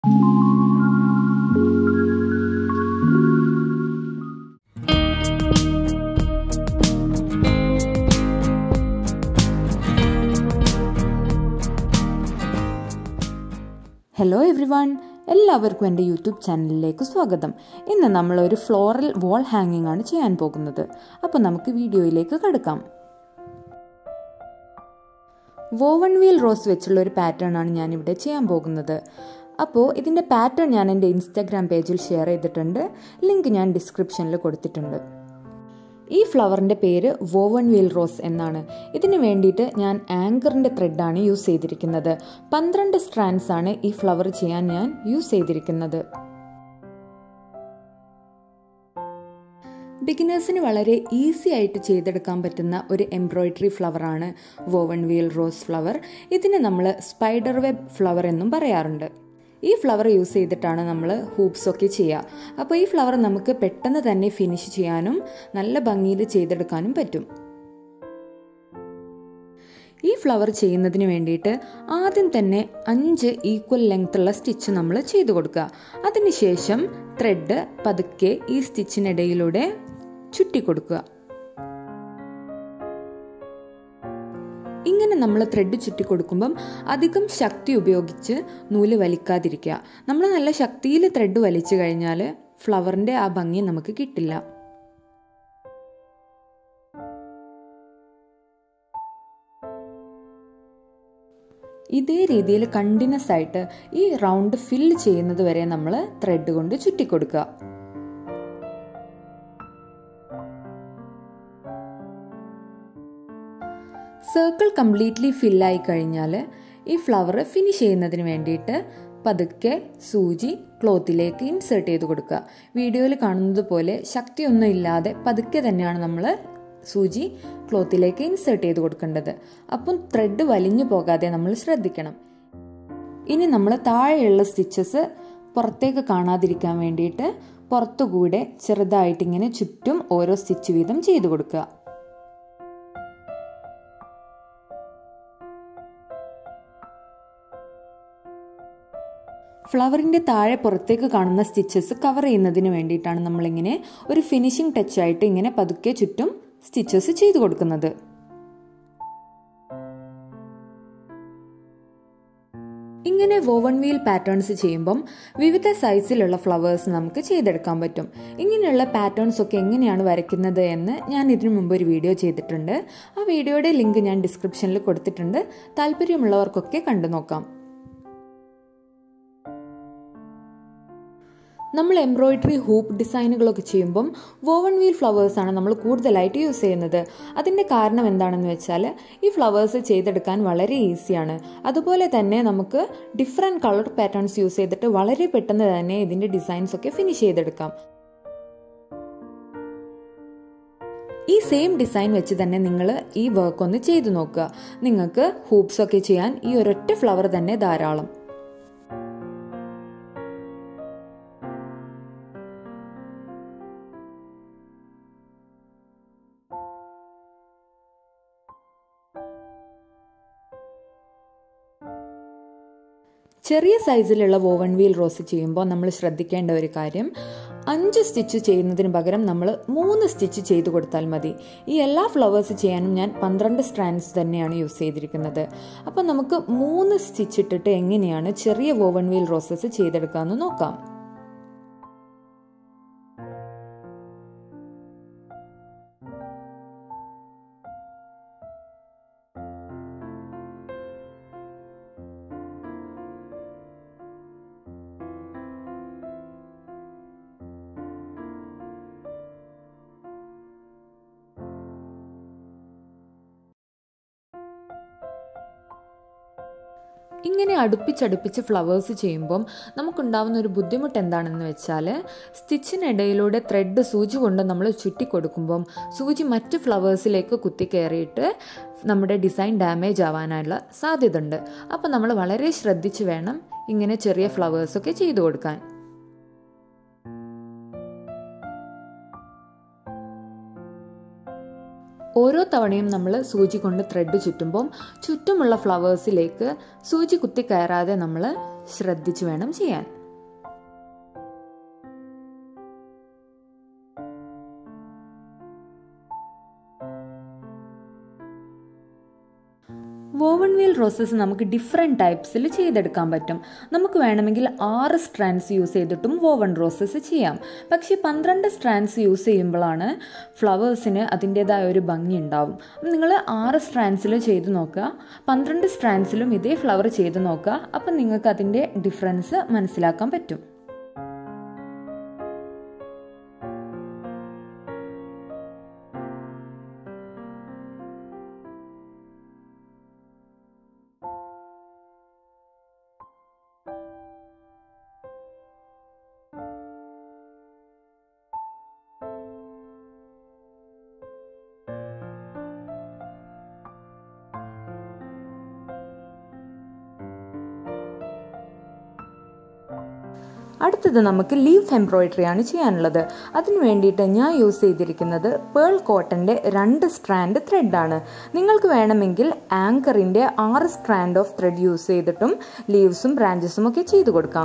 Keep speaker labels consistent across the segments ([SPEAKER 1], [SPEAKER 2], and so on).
[SPEAKER 1] hello every one എല്ലാവർക്കും എൻ്റെ YouTube ചാനലിലേക്ക് സ്വാഗതം ഇന്ന് നമ്മൾ ഒരു ഫ്ലോറൽ വാൾ ഹാങ്ങിങ് ആണ് ചെയ്യാൻ പോകുന്നത് അപ്പോൾ നമുക്ക് വീഡിയോയിലേക്ക് കടക്കാം വോവൺ വീൽ റോസ് വെച്ചുള്ള ഒരു പാറ്റേൺ ആണ് ഞാനിവിടെ ചെയ്യാൻ പോകുന്നത് അപ്പോൾ ഇതിൻ്റെ പാറ്റേൺ ഞാൻ എൻ്റെ ഇൻസ്റ്റാഗ്രാം പേജിൽ ഷെയർ ചെയ്തിട്ടുണ്ട് ലിങ്ക് ഞാൻ ഡിസ്ക്രിപ്ഷനിൽ കൊടുത്തിട്ടുണ്ട് ഈ ഫ്ലവറിൻ്റെ പേര് വോവൺ വീൽ റോസ് എന്നാണ് ഇതിന് വേണ്ടിയിട്ട് ഞാൻ ആങ്കറിൻ്റെ ത്രെഡാണ് യൂസ് ചെയ്തിരിക്കുന്നത് പന്ത്രണ്ട് സ്ട്രാൻഡ്സ് ആണ് ഈ ഫ്ലവർ ചെയ്യാൻ ഞാൻ യൂസ് ചെയ്തിരിക്കുന്നത് ബിഗിനേഴ്സിന് വളരെ ഈസി ആയിട്ട് ചെയ്തെടുക്കാൻ പറ്റുന്ന ഒരു എംബ്രോയിഡറി ഫ്ലവറാണ് വോവൺ വീൽ റോസ് ഫ്ലവർ ഇതിന് നമ്മൾ സ്പൈഡർ വെബ് ഫ്ലവർ എന്നും പറയാറുണ്ട് ഈ ഫ്ലവർ യൂസ് ചെയ്തിട്ടാണ് നമ്മൾ ഹൂപ്സ് ഒക്കെ ചെയ്യുക അപ്പോൾ ഈ ഫ്ലവർ നമുക്ക് പെട്ടെന്ന് തന്നെ ഫിനിഷ് ചെയ്യാനും നല്ല ഭംഗിയിൽ ചെയ്തെടുക്കാനും പറ്റും ഈ ഫ്ലവർ ചെയ്യുന്നതിന് വേണ്ടിയിട്ട് ആദ്യം തന്നെ അഞ്ച് ഈക്വൽ ലെങ്ത് ഉള്ള സ്റ്റിച്ച് നമ്മൾ ചെയ്തു കൊടുക്കുക അതിനുശേഷം ത്രെഡ് പതുക്കെ ഈ സ്റ്റിച്ചിനിടയിലൂടെ ചുറ്റി കൊടുക്കുക ഇങ്ങനെ നമ്മൾ ത്രെഡ് ചുറ്റി കൊടുക്കുമ്പം അധികം ശക്തി ഉപയോഗിച്ച് നൂല് വലിക്കാതിരിക്കുക നമ്മൾ നല്ല ശക്തിയിൽ ത്രെഡ് വലിച്ചു കഴിഞ്ഞാൽ ഫ്ലവറിൻ്റെ ആ ഭംഗി നമുക്ക് കിട്ടില്ല ഇതേ രീതിയിൽ കണ്ടിന്യൂസ് ആയിട്ട് ഈ റൗണ്ട് ഫില്ല് ചെയ്യുന്നത് വരെ നമ്മൾ ത്രെഡ് കൊണ്ട് ചുറ്റിക്കൊടുക്കുക സർക്കിൾ കംപ്ലീറ്റ്ലി ഫില്ലായി കഴിഞ്ഞാൽ ഈ ഫ്ലവർ ഫിനിഷ് ചെയ്യുന്നതിന് വേണ്ടിയിട്ട് പതുക്കെ സൂചി ക്ലോത്തിലേക്ക് ഇൻസേർട്ട് ചെയ്ത് കൊടുക്കുക വീഡിയോയിൽ കാണുന്നത് പോലെ ശക്തിയൊന്നും ഇല്ലാതെ പതുക്കെ തന്നെയാണ് നമ്മൾ സൂചി ക്ലോത്തിലേക്ക് ഇൻസേർട്ട് ചെയ്ത് കൊടുക്കേണ്ടത് അപ്പം ത്രെഡ് വലിഞ്ഞു പോകാതെ നമ്മൾ ശ്രദ്ധിക്കണം ഇനി നമ്മൾ താഴെയുള്ള സ്റ്റിച്ചസ് പുറത്തേക്ക് കാണാതിരിക്കാൻ വേണ്ടിയിട്ട് പുറത്തുകൂടെ ചെറുതായിട്ട് ഇങ്ങനെ ചുറ്റും ഓരോ സ്റ്റിച്ച് വീതം ചെയ്തു കൊടുക്കുക ഫ്ലവറിൻ്റെ താഴെ പുറത്തേക്ക് കാണുന്ന സ്റ്റിച്ചസ് കവർ ചെയ്യുന്നതിന് വേണ്ടിയിട്ടാണ് നമ്മളിങ്ങനെ ഒരു ഫിനിഷിംഗ് ടച്ചായിട്ട് ഇങ്ങനെ പതുക്കെ ചുറ്റും സ്റ്റിച്ചസ് ചെയ്തു കൊടുക്കുന്നത് ഇങ്ങനെ വോവൺ വീൽ പാറ്റേൺസ് ചെയ്യുമ്പം വിവിധ സൈസിലുള്ള ഫ്ലവേഴ്സ് നമുക്ക് ചെയ്തെടുക്കാൻ പറ്റും ഇങ്ങനെയുള്ള പാറ്റേൺസ് ഒക്കെ എങ്ങനെയാണ് വരയ്ക്കുന്നത് എന്ന് ഞാൻ ഇതിനു മുമ്പ് ഒരു വീഡിയോ ചെയ്തിട്ടുണ്ട് ആ വീഡിയോയുടെ ലിങ്ക് ഞാൻ ഡിസ്ക്രിപ്ഷനിൽ കൊടുത്തിട്ടുണ്ട് താല്പര്യമുള്ളവർക്കൊക്കെ കണ്ടു നോക്കാം നമ്മൾ എംബ്രോയിഡറി ഹൂപ്പ് ഡിസൈനുകളൊക്കെ ചെയ്യുമ്പം വോവൺ വീൽ ഫ്ലവേഴ്സാണ് നമ്മൾ കൂടുതലായിട്ട് യൂസ് ചെയ്യുന്നത് അതിൻ്റെ കാരണം എന്താണെന്ന് വെച്ചാൽ ഈ ഫ്ലവേഴ്സ് ചെയ്തെടുക്കാൻ വളരെ ഈസിയാണ് അതുപോലെ തന്നെ നമുക്ക് ഡിഫറെൻറ്റ് കളർ പാറ്റേൺസ് യൂസ് ചെയ്തിട്ട് വളരെ പെട്ടെന്ന് തന്നെ ഇതിൻ്റെ ഡിസൈൻസ് ഒക്കെ ഫിനിഷ് ചെയ്തെടുക്കാം ഈ സെയിം ഡിസൈൻ വെച്ച് തന്നെ നിങ്ങൾ ഈ വർക്ക് ഒന്ന് ചെയ്തു നോക്കുക നിങ്ങൾക്ക് ഹൂപ്സ് ഒക്കെ ചെയ്യാൻ ഈ ഒരൊറ്റ ഫ്ലവർ തന്നെ ധാരാളം ചെറിയ സൈസിലുള്ള വോവൺ വീൽ റോസ് ചെയ്യുമ്പോൾ നമ്മൾ ശ്രദ്ധിക്കേണ്ട ഒരു കാര്യം അഞ്ച് സ്റ്റിച്ച് ചെയ്യുന്നതിന് പകരം നമ്മൾ മൂന്ന് സ്റ്റിച്ച് ചെയ്തു കൊടുത്താൽ മതി ഈ എല്ലാ ഫ്ലവേഴ്സ് ചെയ്യാനും ഞാൻ പന്ത്രണ്ട് സ്ട്രാൻഡ്സ് തന്നെയാണ് യൂസ് ചെയ്തിരിക്കുന്നത് അപ്പോൾ നമുക്ക് മൂന്ന് സ്റ്റിച്ച് ഇട്ടിട്ട് എങ്ങനെയാണ് ചെറിയ വോവൺ വീൽ റോസസ് ചെയ്തെടുക്കാമെന്ന് നോക്കാം ഇങ്ങനെ അടുപ്പിച്ചടുപ്പിച്ച് ഫ്ലവേഴ്സ് ചെയ്യുമ്പം നമുക്കുണ്ടാവുന്ന ഒരു ബുദ്ധിമുട്ട് എന്താണെന്ന് വെച്ചാൽ സ്റ്റിച്ചിനിടയിലൂടെ ത്രെഡ് സൂചി കൊണ്ട് നമ്മൾ ചുറ്റി കൊടുക്കുമ്പം സൂചി മറ്റ് ഫ്ലവേഴ്സിലേക്ക് കുത്തി കയറിയിട്ട് നമ്മുടെ ഡിസൈൻ ഡാമേജ് ആവാനുള്ള സാധ്യത ഉണ്ട് അപ്പോൾ നമ്മൾ വളരെ ശ്രദ്ധിച്ച് വേണം ഇങ്ങനെ ചെറിയ ഫ്ലവേഴ്സൊക്കെ ചെയ്തു കൊടുക്കാൻ ഓരോ തവണയും നമ്മൾ സൂചി കൊണ്ട് ത്രെഡ് ചുറ്റുമ്പം ചുറ്റുമുള്ള ഫ്ലവേഴ്സിലേക്ക് സൂചി കുത്തി കയറാതെ നമ്മൾ ശ്രദ്ധിച്ചു വേണം ചെയ്യാൻ വോവൺ വീൽ റോസസ് നമുക്ക് ഡിഫറെൻറ്റ് ടൈപ്സിൽ ചെയ്തെടുക്കാൻ പറ്റും നമുക്ക് വേണമെങ്കിൽ ആറ് സ്ട്രാൻഡ്സ് യൂസ് ചെയ്തിട്ടും വോവൺ റോസസ് ചെയ്യാം പക്ഷേ പന്ത്രണ്ട് സ്ട്രാൻഡ്സ് യൂസ് ചെയ്യുമ്പോഴാണ് ഫ്ലവേഴ്സിന് അതിൻ്റേതായ ഒരു ഭംഗി ഉണ്ടാവും അപ്പം നിങ്ങൾ ആറ് സ്ട്രാൻഡ്സിൽ ചെയ്ത് നോക്കുക പന്ത്രണ്ട് സ്ട്രാൻഡ്സിലും ഇതേ ഫ്ലവർ ചെയ്ത് നോക്കുക അപ്പം നിങ്ങൾക്ക് അതിൻ്റെ ഡിഫറൻസ് മനസ്സിലാക്കാൻ പറ്റും അടുത്തത് നമുക്ക് ലീഫ് എംബ്രോയിഡറി ആണ് ചെയ്യാനുള്ളത് അതിന് വേണ്ടിയിട്ട് ഞാൻ യൂസ് ചെയ്തിരിക്കുന്നത് പേൾ കോട്ടൻ്റെ രണ്ട് സ്ട്രാൻഡ് ത്രെഡാണ് നിങ്ങൾക്ക് വേണമെങ്കിൽ ആങ്കറിൻ്റെ ആറ് സ്ട്രാൻഡ് ഓഫ് ത്രെഡ് യൂസ് ചെയ്തിട്ടും ലീവ്സും ബ്രാഞ്ചസും ഒക്കെ ചെയ്തു കൊടുക്കാം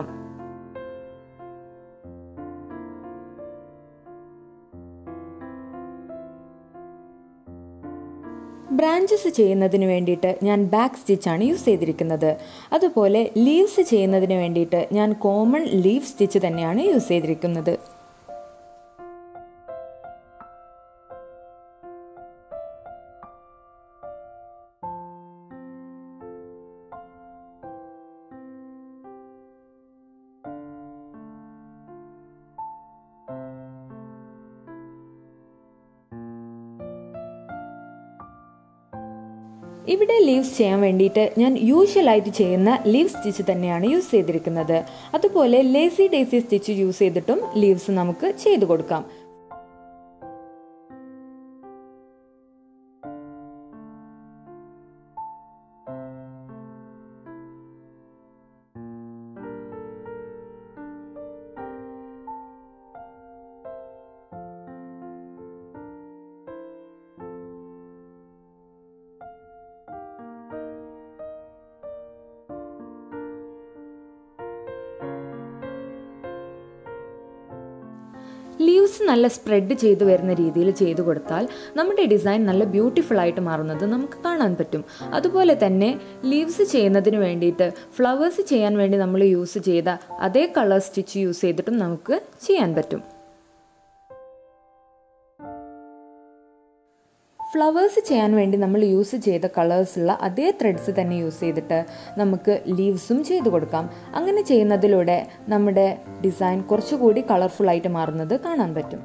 [SPEAKER 1] ബ്രാഞ്ചസ് ചെയ്യുന്നതിന് വേണ്ടിയിട്ട് ഞാൻ ബാക്ക് സ്റ്റിച്ചാണ് യൂസ് ചെയ്തിരിക്കുന്നത് അതുപോലെ ലീവ്സ് ചെയ്യുന്നതിന് വേണ്ടിയിട്ട് ഞാൻ കോമൺ ലീവ് സ്റ്റിച്ച് തന്നെയാണ് യൂസ് ചെയ്തിരിക്കുന്നത് ഇവിടെ ലീവ്സ് ചെയ്യാൻ വേണ്ടിയിട്ട് ഞാൻ യൂഷ്വലായിട്ട് ചെയ്യുന്ന ലീവ് സ്റ്റിച്ച് തന്നെയാണ് യൂസ് ചെയ്തിരിക്കുന്നത് അതുപോലെ ലേസി ഡേസി സ്റ്റിച്ച് യൂസ് ചെയ്തിട്ടും ലീവ്സ് നമുക്ക് ചെയ്തു കൊടുക്കാം ലീവ്സ് നല്ല സ്പ്രെഡ് ചെയ്ത് വരുന്ന രീതിയിൽ ചെയ്തു കൊടുത്താൽ നമ്മുടെ ഡിസൈൻ നല്ല ബ്യൂട്ടിഫുൾ ആയിട്ട് മാറുന്നത് നമുക്ക് കാണാൻ പറ്റും അതുപോലെ തന്നെ ലീവ്സ് ചെയ്യുന്നതിന് വേണ്ടിയിട്ട് ഫ്ലവേഴ്സ് ചെയ്യാൻ വേണ്ടി നമ്മൾ യൂസ് ചെയ്ത അതേ കളർ സ്റ്റിച്ച് യൂസ് ചെയ്തിട്ടും നമുക്ക് ചെയ്യാൻ പറ്റും ഫ്ലവേഴ്സ് ചെയ്യാൻ വേണ്ടി നമ്മൾ യൂസ് ചെയ്ത കളേഴ്സുള്ള അതേ ത്രെഡ്സ് തന്നെ യൂസ് ചെയ്തിട്ട് നമുക്ക് ലീവ്സും ചെയ്ത് കൊടുക്കാം അങ്ങനെ ചെയ്യുന്നതിലൂടെ നമ്മുടെ ഡിസൈൻ കുറച്ചുകൂടി കളർഫുൾ ആയിട്ട് മാറുന്നത് കാണാൻ പറ്റും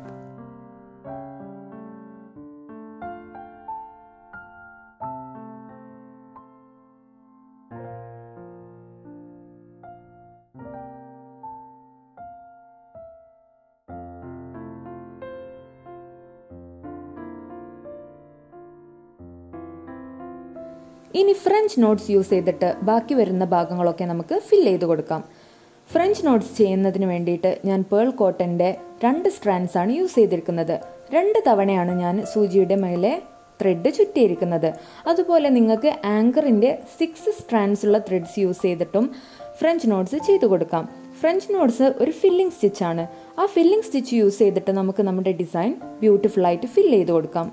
[SPEAKER 1] ഇനി ഫ്രഞ്ച് നോട്ട്സ് യൂസ് ചെയ്തിട്ട് ബാക്കി വരുന്ന ഭാഗങ്ങളൊക്കെ നമുക്ക് ഫിൽ ചെയ്ത് കൊടുക്കാം ഫ്രഞ്ച് നോട്ട്സ് ചെയ്യുന്നതിന് വേണ്ടിയിട്ട് ഞാൻ പേൾ കോട്ടൻ്റെ രണ്ട് സ്ട്രാൻഡ്സ് ആണ് യൂസ് ചെയ്തിരിക്കുന്നത് രണ്ട് തവണയാണ് ഞാൻ സൂചിയുടെ മേലെ ത്രെഡ് ചുറ്റിയിരിക്കുന്നത് അതുപോലെ നിങ്ങൾക്ക് ആങ്കറിൻ്റെ സിക്സ് സ്ട്രാൻഡ്സ് ഉള്ള ത്രെഡ്സ് യൂസ് ചെയ്തിട്ടും ഫ്രഞ്ച് നോട്ട്സ് ചെയ്തു കൊടുക്കാം ഫ്രഞ്ച് നോട്ട്സ് ഒരു ഫില്ലിംഗ് സ്റ്റിച്ചാണ് ആ ഫില്ലിംഗ് സ്റ്റിച്ച് യൂസ് ചെയ്തിട്ട് നമുക്ക് നമ്മുടെ ഡിസൈൻ ബ്യൂട്ടിഫുൾ ആയിട്ട് ഫിൽ ചെയ്ത് കൊടുക്കാം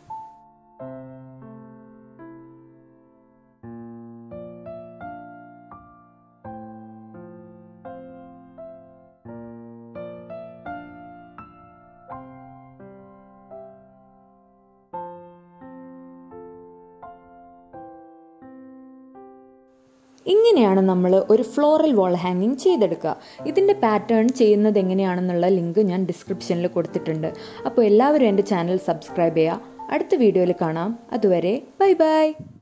[SPEAKER 1] ഇങ്ങനെയാണ് നമ്മൾ ഒരു ഫ്ലോറൽ വാൾ ഹാങ്ങിങ് ചെയ്തെടുക്കുക ഇതിൻ്റെ പാറ്റേൺ ചെയ്യുന്നത് എങ്ങനെയാണെന്നുള്ള ലിങ്ക് ഞാൻ ഡിസ്ക്രിപ്ഷനിൽ കൊടുത്തിട്ടുണ്ട് അപ്പോൾ എല്ലാവരും എൻ്റെ ചാനൽ സബ്സ്ക്രൈബ് ചെയ്യുക അടുത്ത വീഡിയോയിൽ കാണാം അതുവരെ ബൈ ബൈ